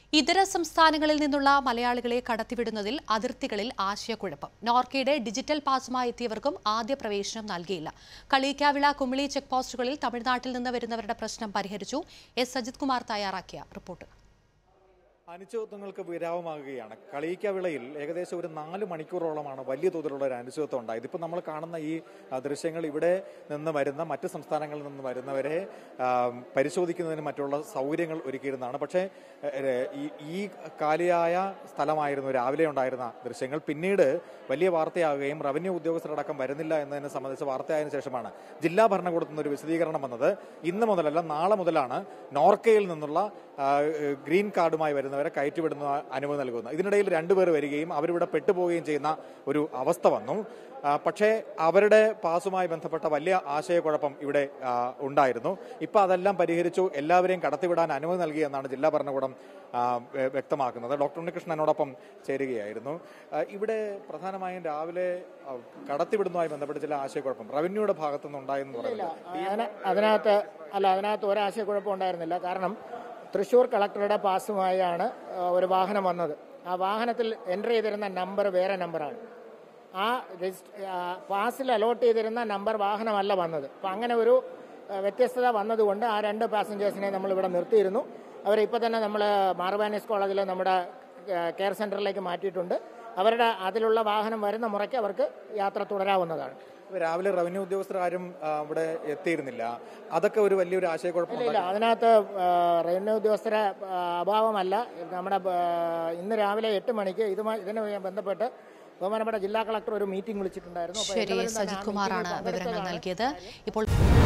ഇതര സംസ്ഥാനങ്ങളിൽ നിന്നുള്ള മലയാളികളെ കടത്തിവിടുന്നതിൽ അതിർത്തികളിൽ ആശയക്കുഴപ്പം നോർക്കയുടെ ഡിജിറ്റൽ പാസുമായി എത്തിയവർക്കും ആദ്യ പ്രവേശനം നൽകിയില്ല കളീക്കാവിള കുമിളി ചെക്ക് പോസ്റ്റുകളിൽ തമിഴ്നാട്ടിൽ നിന്ന് വരുന്നവരുടെ പ്രശ്നം പരിഹരിച്ചു എസ് സജിത് കുമാർ തയ്യാറാക്കിയ റിപ്പോർട്ട് അനിശ്ചിതത്വങ്ങൾക്ക് വിരാമമാകുകയാണ് കളീക്കവിളയിൽ ഏകദേശം ഒരു നാല് മണിക്കൂറോളമാണ് വലിയ തോതിലുള്ള ഒരു അനിശ്ചിതത്വം ഉണ്ടായത് ഇപ്പോൾ നമ്മൾ കാണുന്ന ഈ ആ, ദൃശ്യങ്ങൾ ഇവിടെ നിന്ന് വരുന്ന മറ്റ് സംസ്ഥാനങ്ങളിൽ നിന്ന് വരുന്നവരെ ആ, പരിശോധിക്കുന്നതിന് മറ്റുള്ള സൗകര്യങ്ങൾ ഒരുക്കിയിരുന്നതാണ് പക്ഷേ ഏ, ഈ ഈ കാലിയായ സ്ഥലമായിരുന്നു രാവിലെ ഉണ്ടായിരുന്ന ദൃശ്യങ്ങൾ പിന്നീട് വലിയ വാർത്തയാകുകയും റവന്യൂ ഉദ്യോഗസ്ഥരടക്കം വരുന്നില്ല എന്നതിനെ സംബന്ധിച്ച് വാർത്തയായതിനു ശേഷമാണ് ജില്ലാ ഭരണകൂടത്തിൽ നിന്ന് ഒരു വിശദീകരണം വന്നത് ഇന്ന് മുതലല്ല നാളെ മുതലാണ് നോർക്കയിൽ നിന്നുള്ള ആ, ഗ്രീൻ കാർഡുമായി വരുന്നവരെ കയറ്റിവിടുന്ന അനുമതി നൽകുന്നത് ഇതിനിടയിൽ രണ്ടുപേർ വരികയും അവരിവിടെ പെട്ടുപോവുകയും ചെയ്യുന്ന ഒരു അവസ്ഥ വന്നു ആ, പക്ഷേ അവരുടെ പാസുമായി ബന്ധപ്പെട്ട വലിയ ആശയക്കുഴപ്പം ഇവിടെ ആ, ഉണ്ടായിരുന്നു ഇപ്പൊ അതെല്ലാം പരിഹരിച്ചു എല്ലാവരെയും കടത്തിവിടാൻ അനുമതി നൽകി എന്നാണ് ജില്ലാ ഭരണകൂടം ആ, വ്യ- വ്യക്തമാക്കുന്നത് ഡോക്ടർ ഉണ്ണികൃഷ്ണൻ എന്നോടൊപ്പം ചേരുകയായിരുന്നു ആ, ഇവിടെ പ്രധാനമായും രാവിലെ ആ, കടത്തിവിടുന്നതുമായി ബന്ധപ്പെട്ട് ചില ആശയക്കുഴപ്പം റവന്യൂയുടെ ഭാഗത്തുനിന്ന് ഉണ്ടായെന്ന് പറയുന്നത് അതിന- അതിനകത്ത് അല്ല അതിനകത്ത് ഒരാശയക്കുഴപ്പം ഉണ്ടായിരുന്നില്ല കാരണം തൃശ്ശൂർ കളക്ടറുടെ പാസുമായാണ് ആ, ഒരു വാഹനം വന്നത് ആ വാഹനത്തിൽ എൻ്റർ ചെയ്തിരുന്ന നമ്പർ വേറെ നമ്പറാണ് ആ രജിസ്റ്റ- ആ, പാസിൽ അലോട്ട് ചെയ്തിരുന്ന നമ്പർ വാഹനമല്ല വന്നത് അപ്പം അങ്ങനെ ഒരു ആ, വ്യത്യസ്തത വന്നതുകൊണ്ട് ആ രണ്ട് പാസഞ്ചേഴ്സിനെ നമ്മൾ ഇവിടെ നിർത്തിയിരുന്നു അവരെ ഇപ്പോൾ തന്നെ നമ്മൾ മാർവാനീസ് കോളേജിൽ നമ്മുടെ ആ, കെയർ സെൻറ്ററിലേക്ക് മാറ്റിയിട്ടുണ്ട് അവരുടെ അതിലുള്ള വാഹനം വരുന്ന മുറയ്ക്ക് അവർക്ക് യാത്ര തുടരാവുന്നതാണ് രാവിലെ റവന്യൂ ഉദ്യോഗസ്ഥർ ആരും ആ, ഇവിടെ എത്തിയിരുന്നില്ല അതൊക്കെ ഒരു വലിയൊരു ആശയക്കുഴപ്പം ഇല്ല ഇല്ല അതിനകത്ത് ആ, റവന്യൂ ഉദ്യോഗസ്ഥരെ ആ, അഭാവമല്ല നമ്മുടെ ആ, ഇന്ന് രാവിലെ എട്ട് മണിക്ക് ഇതുമായി ഇതിനുമായി ബന്ധപ്പെട്ട് ബഹുമാനപ്പെട്ട ജില്ലാ കളക്ടർ ഒരു മീറ്റിംഗ് വിളിച്ചിട്ടുണ്ടായിരുന്നു അപ്പോൾ ശരി എല്ലാവരും തന്നെ ആ സജിത് കുമാറാണ് മീറ്റിംഗിൽ വിവരങ്ങൾ പങ്കെടുത്തതാണ്. നൽകിയത് ഇപ്പോൾ